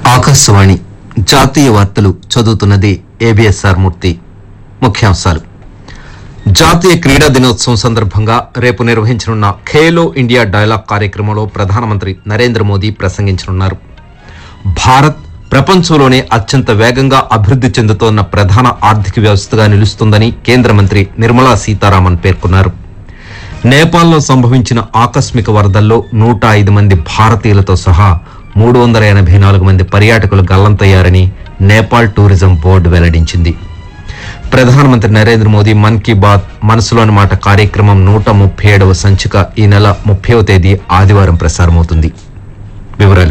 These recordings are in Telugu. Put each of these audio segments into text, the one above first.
ఆకాశవాణి జాతీయ వార్తలు చదువుతున్నది ఏబిఎస్ఆర్ మూర్తి ముఖ్యాంశాలు జాతీయ క్రీడా దినోత్సవం సందర్భంగా రేపు నిర్వహించనున్న ఖేలో ఇండియా డైలాగ్ కార్యక్రమంలో ప్రధానమంత్రి నరేంద్ర మోదీ ప్రసంగించనున్నారు భారత్ ప్రపంచంలోనే అత్యంత వేగంగా అభివృద్ధి చెందుతోన్న ప్రధాన ఆర్థిక వ్యవస్థగా నిలుస్తుందని కేంద్ర మంత్రి నిర్మలా సీతారామన్ పేర్కొన్నారు నేపాల్లో సంభవించిన ఆకస్మిక వరదల్లో నూట ఐదు మంది భారతీయులతో సహా మూడు వందల ఎనభై నాలుగు మంది పర్యాటకులు గల్లంతయ్యారని నేపాల్ టూరిజం బోర్డు వెల్లడించింది ప్రధానమంత్రి నరేంద్ర మోదీ మన్ కీ బాత్ మనసులోని మాట కార్యక్రమం నూట ముప్పై ఏడవ సంచిక ఈ నెల ముప్పైవ తేదీ ఆదివారం ప్రసారమవుతుంది వివరాలు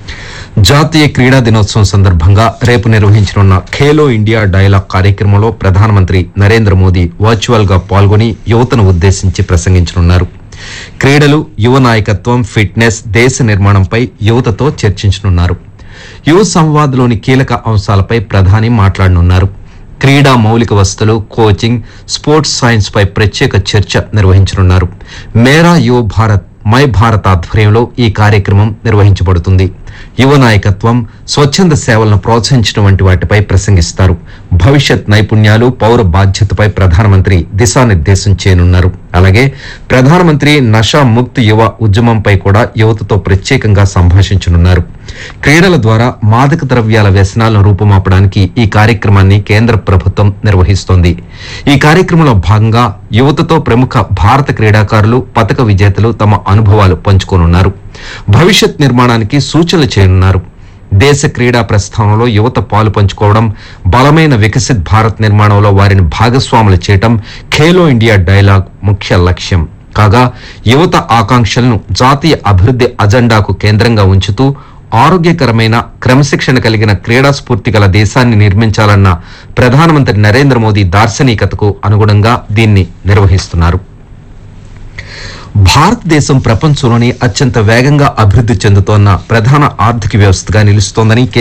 జాతీయ క్రీడా దినోత్సవం సందర్భంగా రేపు నిర్వహించనున్న ఖేలో ఇండియా డైలాగ్ కార్యక్రమంలో ప్రధానమంత్రి నరేంద్ర మోదీ వర్చువల్ గా పాల్గొని యువతను ఉద్దేశించి ప్రసంగించనున్నారు క్రీడలు యువ నాయకత్వం ఫిట్నెస్ దేశ నిర్మాణంపై యువతతో చర్చించనున్నారు యువ సంవాద్లోని కీలక అంశాలపై ప్రధాని మాట్లాడనున్నారు క్రీడా మౌలిక వసతులు కోచింగ్ స్పోర్ట్స్ సైన్స్ పై ప్రత్యేక చర్చ నిర్వహించనున్నారు మేరా యువ భారత్ మై భారత్ ఆధ్వర్యంలో ఈ కార్యక్రమం నిర్వహించబడుతుంది యువ నాయకత్వం స్వచ్ఛంద సేవలను ప్రోత్సహించడం వంటి వాటిపై ప్రసంగిస్తారు భవిష్యత్ నైపుణ్యాలు పౌర బాధ్యతపై ప్రధానమంత్రి దిశానిర్దేశం చేయనున్నారు అలాగే ప్రధానమంత్రి నషా ముక్త్ యువ ఉద్యమంపై కూడా యువతతో ప్రత్యేకంగా సంభాషించనున్నారు క్రీడల ద్వారా మాదక ద్రవ్యాల వ్యసనాలను రూపుమాపడానికి ఈ కార్యక్రమాన్ని కేంద్ర ప్రభుత్వం నిర్వహిస్తోంది ఈ కార్యక్రమంలో భాగంగా యువతతో ప్రముఖ భారత క్రీడాకారులు పతక విజేతలు తమ అనుభవాలు పంచుకోనున్నారు భవిష్యత్ నిర్మాణానికి సూచనలు చేయనున్నారు దేశ క్రీడా ప్రస్థానంలో యువత పాలు పంచుకోవడం బలమైన వికసిత్ భారత్ నిర్మాణంలో వారిని భాగస్వాములు చేయటం ఖేలో ఇండియా డైలాగ్ ముఖ్య లక్ష్యం కాగా యువత ఆకాంక్షలను జాతీయ అభివృద్ధి అజెండాకు కేంద్రంగా ఉంచుతూ ఆరోగ్యకరమైన క్రమశిక్షణ కలిగిన క్రీడా స్ఫూర్తి గల దేశాన్ని నిర్మించాలన్న ప్రధానమంత్రి నరేంద్ర మోదీ దార్శనికతకు అనుగుణంగా దీన్ని నిర్వహిస్తున్నారు భారతదేశం ప్రపంచంలోనే అత్యంత వేగంగా అభివృద్ధి చెందుతోన్న ప్రధాన ఆర్థిక వ్యవస్థగా నిలుస్తోందని